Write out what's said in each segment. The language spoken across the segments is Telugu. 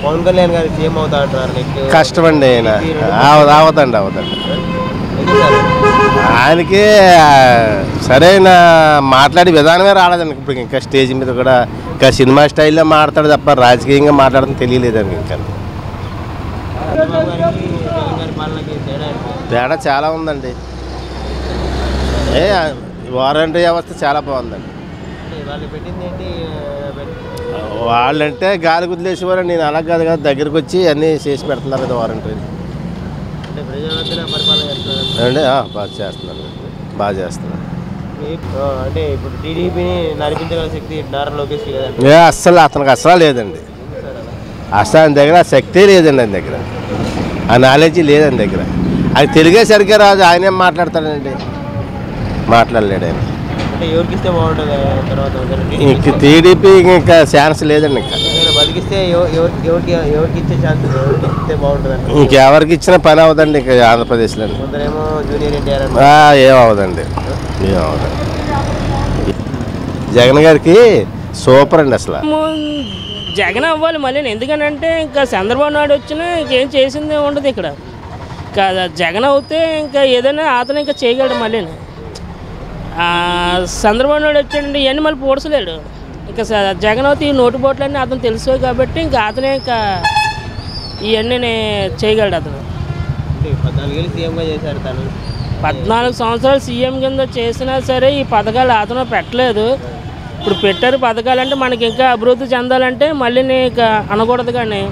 పవన్ కళ్యాణ్ గారు సీఎం అవుతా అంటున్నారు నెక్స్ట్ కష్టమండి ఆయన అవ- అవదండి అవదండి ఎందుకు సార్ ఆయనకి ఆ, సరైన మాట్లాడే విధానమే రాలేదండి ఇప్పుడు ఇంకా స్టేజ్ మీద కూడా ఇంకా సినిమా స్టైల్లో మాట్లాడతాడు తప్ప రాజకీయంగా మాట్లాడడం తెలియలేదండి ఇంకా చంద్రబాబు గారికి జగన్ గారి పాలనకి తేడా ఏంటి? తేడా చాలా ఉందండి ఏ వారంటీ వ్యవస్థ చాలా బాగుందండి అంటే వాళ్ళు పెట్టింది ఏంటి ఆ, పెట్- వాళ్ళంటే గాలి కుదిలేసేవారు నేను అలా కాదు కదా దగ్గరికి వచ్చి అన్నీ చేసి పెడుతున్నారు కదా వారంటీ అంటే ప్రజల మధ్యన పరిపాలన చేస్తున్నారు అంటే ఆ, బాగా చేస్తున్నారు బాగా చేస్తున్నారు ఆ, అంటే ఇప్పుడు టీడీపీని నడిపించగల శక్తి నారా లోకేష్ లేదండి ఏ అస్సలు అతనికి అస్సలు లేదండి అసలు ఆయన దగ్గర ఆ శక్తే లేదండి ఆయన దగ్గర ఆ నాలెడ్జ్ లేదని దగ్గర ఆయన తెలుగే సరిగ్గా రాదు ఆయనేం మాట్లాడతాడండి మాట్లాడలేడు ఆయన అంటే ఎవరికి ఇస్తే బాగుంటుంది ఆ తర్వాత ఒకసారి ఇంక టీడీపీ ఇంకా ఛాన్స్ లేదండి ఇంకా ఒకవేళ బతికిస్తే ఎవ- ఎవరికి ఎవరికి ఎవరికి ఇచ్చే ఛాన్స్ ఉంది? ఎవరికి ఇస్తే బాగుంటుంది అంటే ఇంకెవరికి ఇచ్చినా పని అవదండి ఇంకా ఆంధ్రప్రదేశ్లో కొందరేమో జూనియర్ ఎన్టీఆర్ అని ఏం అవదండి ఏం అవదండి జగన్ గారికి సూపర్ అండి అసలు ఏమో జగన్ అవ్వాలి మళ్ళీ ఎందుకనంటే ఇంకా చంద్రబాబు నాయుడు వచ్చినా ఇంకేం చేసింది ఉండదు ఇక్కడ కాదా జగన్ అవుతే ఇంకా ఏదైనా అతను ఇంకా చేయగలడు మళ్ళీ చంద్రబాబు నాయుడు వచ్చాడంటే ఇవన్నీ మళ్ళీ పూడ్చలేడు ఇంకా స- జగన్ అవుతే ఈ నోటు బోట్లన్నీ అతను తెలుసు కాబట్టి ఇంకా అతనే ఇంకా ఇవన్నీ చేయగలడు అతను అంటే పద్నాలుగేళ్ళు సీఎంగా చేశారు తను పద్నాలుగు సంవత్సరాలు సీఎం కింద చేసినా సరే ఈ పథకాలు అతను పెట్టలేదు ఇప్పుడు పెట్టారు పథకాలు అంటే మనకి ఇంకా అభివృద్ధి చెందాలంటే మళ్ళీ ఇక అనకూడదు కానీ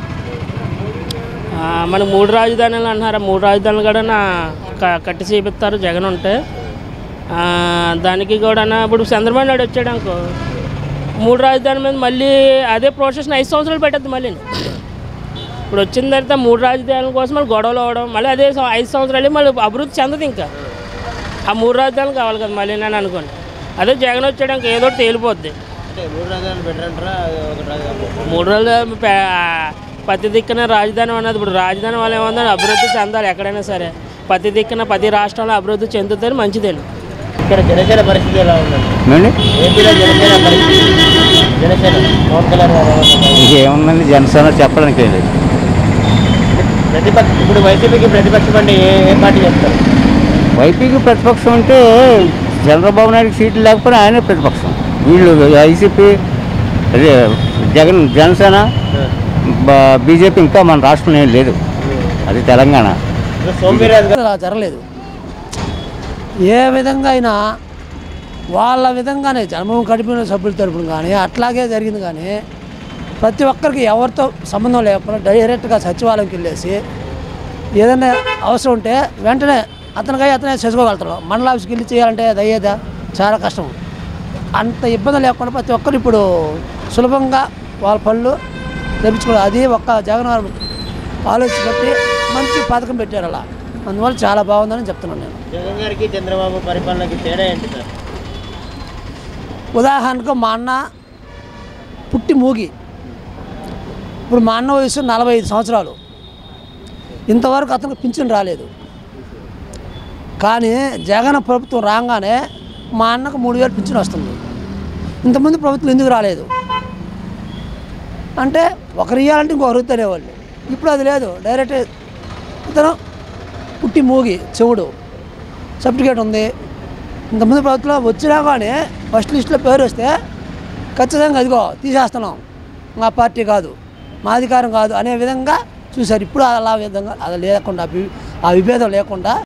ఆ, మనకు మూడు రాజధానులు అంటున్నారు ఆ మూడు రాజధానులు కూడా నా క- కట్టి చేపిస్తారు జగన్ ఉంటే ఆ, దానికి కూడా ఇప్పుడు చంద్రబాబు నాయుడు వచ్చాడు అనుకో మూడు రాజధానుల మీద మళ్ళీ అదే ప్రాసెస్ ఐదు సంవత్సరాలు పెట్టద్దు మళ్ళీ ఇప్పుడు వచ్చిన తర్వాత మూడు రాజధానుల కోసం మళ్ళీ గొడవలు అవ్వడం మళ్ళీ అదే సం- ఐదు సంవత్సరాలు మళ్ళీ అభివృద్ధి చెందదు ఇంకా ఆ మూడు రాజధానులు కావాలి కదా మళ్ళీ నేను అనుకోండి అదే జగన్ వచ్చాడు ఇంకా ఏదో ఒకటి తేలిపోద్ది అంటే మూడు రాజధానులు బెటర్ ఒక రాజధాని మూడు రోజులు పే- ప్రతి దిక్కున రాజధాని అన్నది ఇప్పుడు రాజధాని వల్ల ఏమన్నా అభివృద్ధి చెందాలి ఎక్కడైనా సరే ప్రతి దిక్కున ప్రతి రాష్ట్రంలో అభివృద్ధి చెందుతుంది మంచిదేను ఇక్కడ జనసేన పరిస్థితి ఎలా ఉందండి ఏమండి ఏపీలో జనసేన పరిస్థితి జనసేన పవన్ కళ్యాణ్ గారు ఏమన్నారు? ఇంకేముందండి జనసేన చెప్పడానికి లేదు ప్రతిపక్ష ఇప్పుడు వైసీపీకి ప్రతిపక్షం అంటే ఏ ఏ పార్టీ చెప్తారు వైపీకి ప్రతిపక్షం అంటే చంద్రబాబు నాయుడు సీట్లు లేకపోయినా ఆయనే ప్రతిపక్షం వీళ్ళు ఐసీపీ అదే జగన్ జనసేన బీజేపీ ఇంకా మన రాష్ట్రంలో ఏం లేదు అది తెలంగాణ ఇప్పుడు సోమవీరాజు గారు అలా జరగలేదు ఏ విధంగా అయినా వాళ్ళ విధంగానే జన్మభూమి కడిపిన సభ్యుల తరపున కానీ అట్లాగే జరిగింది కానీ ప్రతి ఒక్కరికి ఎవరితో సంబంధం లేకుండా డైరెక్ట్గా సచివాలయంకి వెళ్ళేసి ఏదైనా అవసరం ఉంటే వెంటనే అతనికై అతనే చేసుకోగలుగుతారు మండల ఆఫీస్కి వెళ్ళి చేయాలంటే అది అయ్యేదా చాలా కష్టం అంత ఇబ్బంది లేకుండా ప్రతి ఒక్కరు ఇప్పుడు సులభంగా వాళ్ళ పనులు తెప్పించుకోవాలి అది ఒక్క జగన్ గారు ఆలోచన పెట్టి మంచి పథకం పెట్టారు అలా అందువల్ల చాలా బాగుందని చెప్తున్నాను నేను జగన్ గారికి చంద్రబాబు పరిపాలనకి తేడా ఏంటి సార్ ఉదాహరణకు మా అన్న పుట్టి మూగి ఇప్పుడు మా అన్న వయసు నలభై ఐదు సంవత్సరాలు ఇంతవరకు అతనికి పింఛన్ రాలేదు కానీ జగన్ ప్రభుత్వం రాగానే మా అన్నకు మూడు వేలు పింఛన్ వస్తుంది ఇంతకుముందు ప్రభుత్వం ఎందుకు రాలేదు అంటే ఒకరు ఇవ్వాలంటే ఇంకొకరు తెలియవాళ్ళు ఇప్పుడు అది లేదు డైరెక్ట్ ఇతను పుట్టి మూగి చెవుడు సర్టిఫికేట్ ఉంది ఇంతకుముందు ప్రభుత్వంలో వచ్చినా కానీ ఫస్ట్ లిస్టులో పేరు వస్తే ఖచ్చితంగా అదిగో తీసేస్తున్నాం మా పార్టీ కాదు మా అధికారం కాదు అనే విధంగా చూశారు ఇప్పుడు అలా విధంగా అది లేకుండా ఆ వి- ఆ విభేదం లేకుండా